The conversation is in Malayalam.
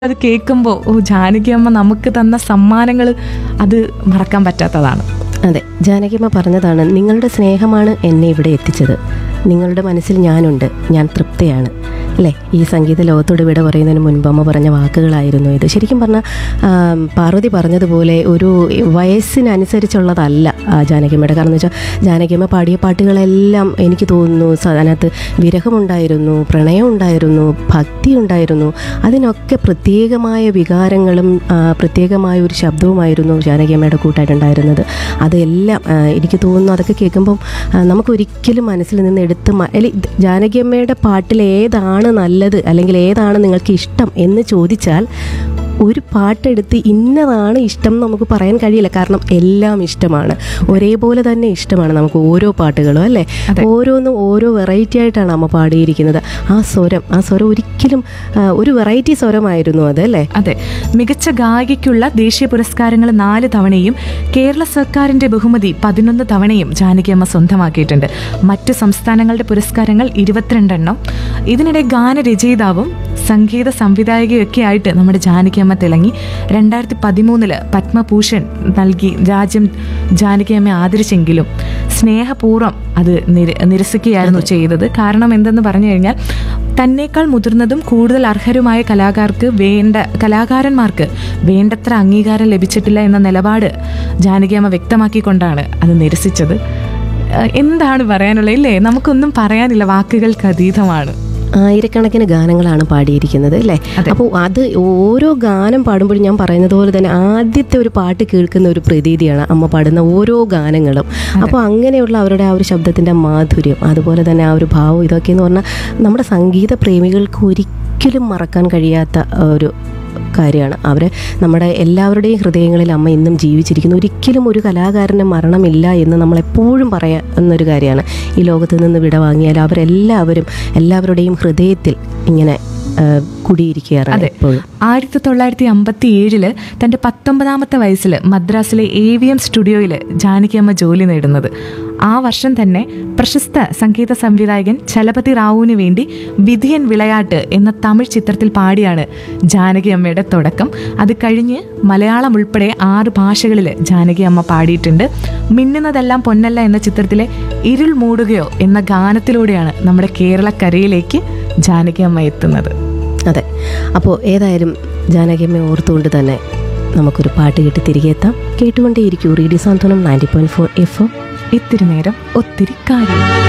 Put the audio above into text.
അത് കേൾക്കുമ്പോൾ ഓ ജാനകി അമ്മ നമുക്ക് തന്ന സമ്മാനങ്ങൾ അത് മറക്കാൻ പറ്റാത്തതാണ് അതെ ജാനകിയമ്മ പറഞ്ഞതാണ് നിങ്ങളുടെ സ്നേഹമാണ് എന്നെ ഇവിടെ എത്തിച്ചത് നിങ്ങളുടെ മനസ്സിൽ ഞാനുണ്ട് ഞാൻ തൃപ്തയാണ് അല്ലേ ഈ സംഗീത ലോകത്തോട് വിട പറയുന്നതിന് മുൻപ് അമ്മ പറഞ്ഞ വാക്കുകളായിരുന്നു ഇത് ശരിക്കും പറഞ്ഞാൽ ആം, പാർവതി പറഞ്ഞതുപോലെ ഒരു വയസ്സിനനുസരിച്ചുള്ളതല്ല ആ ജാനകിയമ്മയുടെ കാരണം എന്ന് വെച്ചാൽ ജാനകിയമ്മ പാടിയ പാട്ടുകളെല്ലാം എനിക്ക് തോന്നുന്നു സ- അതിനകത്ത് വിരഹമുണ്ടായിരുന്നു പ്രണയം ഉണ്ടായിരുന്നു ഭക്തി ഉണ്ടായിരുന്നു അതിനൊക്കെ പ്രത്യേകമായ വികാരങ്ങളും ആ, പ്രത്യേകമായ ഒരു ശബ്ദവുമായിരുന്നു ജാനകിയമ്മയുടെ കൂട്ടായിട്ടുണ്ടായിരുന്നത് അതെല്ലാം ആ, എനിക്ക് തോന്നുന്നു അതൊക്കെ കേൾക്കുമ്പം ആ, നമുക്കൊരിക്കലും മനസ്സിൽ നിന്ന് എടുത്ത് മ- അല്ലെ ഇത് ജാനകിയമ്മയുടെ പാട്ടിൽ ഏതാണ് നല്ലത് അല്ലെങ്കിൽ ഏതാണ് നിങ്ങൾക്ക് ഇഷ്ടം എന്ന് ചോദിച്ചാൽ ഒരു പാട്ടെടുത്ത് ഇന്നതാണ് ഇഷ്ടം എന്ന് നമുക്ക് പറയാൻ കഴിയില്ല കാരണം എല്ലാം ഇഷ്ടമാണ് ഒരേപോലെ തന്നെ ഇഷ്ടമാണ് നമുക്ക് ഓരോ പാട്ടുകളും അല്ലേ അതെ. ഓരോന്നും ഓരോ വെറൈറ്റി ആയിട്ടാണ് അമ്മ പാടിയിരിക്കുന്നത് ആ സ്വരം ആ സ്വരം ഒരിക്കലും ആ, ഒരു വെറൈറ്റി സ്വരമായിരുന്നു അത് അല്ലേ അതെ മികച്ച ഗായികയ്ക്കുള്ള ദേശീയ പുരസ്കാരങ്ങൾ നാല് തവണയും കേരള സർക്കാരിന്റെ ബഹുമതി പതിനൊന്ന് തവണയും ജാനകിയമ്മ സ്വന്തമാക്കിയിട്ടുണ്ട് മറ്റ് സംസ്ഥാനങ്ങളുടെ പുരസ്കാരങ്ങൾ ഇരുപത്തിരണ്ടെണ്ണം ഇതിനിടെ ഗാനരചയിതാവും സംഗീത സംവിധായകയൊക്കെ ആയിട്ട് നമ്മുടെ ജാനകിയമ്മ തിളങ്ങി രണ്ടായിരത്തി പതിമൂന്നില് പത്മഭൂഷൺ നൽകി രാജ്യം ജാനകിയമ്മയെ ആദരിച്ചെങ്കിലും സ്നേഹപൂർവ്വം അത് നിര നിരസിക്കുകയായിരുന്നു ചെയ്തത് കാരണം എന്തെന്ന് പറഞ്ഞു കഴിഞ്ഞാൽ തന്നേക്കാൾ മുതിർന്നതും കൂടുതൽ അർഹരുമായ കലാകാർക്ക് വേണ്ട കലാകാരന്മാർക്ക് വേണ്ടത്ര അംഗീകാരം ലഭിച്ചിട്ടില്ല എന്ന നിലപാട് ജാനകിയമ്മ വ്യക്തമാക്കിക്കൊണ്ടാണ് അത് നിരസിച്ചത് ഏഹ് എന്താണ് പറയാനുള്ളത് ഇല്ലേ നമുക്കൊന്നും പറയാനില്ല വാക്കുകൾക്ക് അതീതമാണ് ആയിരക്കണക്കിന് ഗാനങ്ങളാണ് പാടിയിരിക്കുന്നത് അല്ലേ അതെ. അപ്പോൾ അത് ഓരോ ഗാനം പാടുമ്പോഴും ഞാൻ പറയുന്നത് പോലെ തന്നെ ആദ്യത്തെ ഒരു പാട്ട് കേൾക്കുന്ന ഒരു പ്രതീതിയാണ് അമ്മ പാടുന്ന ഓരോ ഗാനങ്ങളും അപ്പോൾ അങ്ങനെയുള്ള അവരുടെ ആ ഒരു ശബ്ദത്തിൻ്റെ മാധുര്യം അതുപോലെ തന്നെ ആ ഒരു ഭാവം ഇതൊക്കെ എന്ന് പറഞ്ഞാൽ നമ്മുടെ സംഗീത പ്രേമികൾക്ക് ഒരിക്കലും മറക്കാൻ കഴിയാത്ത ആ, ഒരു കാര്യമാണ് അവരെ നമ്മുടെ എല്ലാവരുടെയും ഹൃദയങ്ങളിൽ അമ്മ ഇന്നും ജീവിച്ചിരിക്കുന്നു ഒരിക്കലും ഒരു കലാകാരന് മരണമില്ല എന്ന് നമ്മൾ എപ്പോഴും പറയുന്നൊരു കാര്യമാണ് ഈ ലോകത്ത് നിന്ന് വിട വാങ്ങിയാൽ അവരെല്ലാവരും എല്ലാവരുടെയും ഹൃദയത്തിൽ ഇങ്ങനെ ആ, കുടിയിരിക്കുകയാണ് അതെ. എപ്പോഴും ആയിരത്തി തൊള്ളായിരത്തി അമ്പത്തി ഏഴില് തൻ്റെ പത്തൊമ്പതാമത്തെ വയസ്സിൽ മദ്രാസിലെ എ വി എം സ്റ്റുഡിയോയിൽ ജാനകിയമ്മ ജോലി നേടുന്നത് ആ വർഷം തന്നെ പ്രശസ്ത സംഗീത സംവിധായകൻ ചലപതി റാവുവിന് വേണ്ടി വിധിയൻ വിളയാട്ട് എന്ന തമിഴ് ചിത്രത്തിൽ പാടിയാണ് ജാനകിയമ്മയുടെ തുടക്കം അത് കഴിഞ്ഞ് മലയാളം ഉൾപ്പെടെ ആറ് ഭാഷകളിൽ ജാനകിയമ്മ പാടിയിട്ടുണ്ട് മിന്നുന്നതെല്ലാം പൊന്നല്ല എന്ന ചിത്രത്തിലെ ഇരുൾ മൂടുകയോ എന്ന ഗാനത്തിലൂടെയാണ് നമ്മുടെ കേരളക്കരയിലേക്ക് ജാനകിയമ്മ എത്തുന്നത് അതെ അപ്പോൾ ഏതായാലും ജാനകിയമ്മയെ ഓർത്തുകൊണ്ട് തന്നെ നമുക്കൊരു പാട്ട് കേട്ട് തിരികെ എത്താം കേട്ടുകൊണ്ടേയിരിക്കൂ radio Santhwanam ninety point four F M ഇത്തിരി നേരം ഒത്തിരി കാര്യം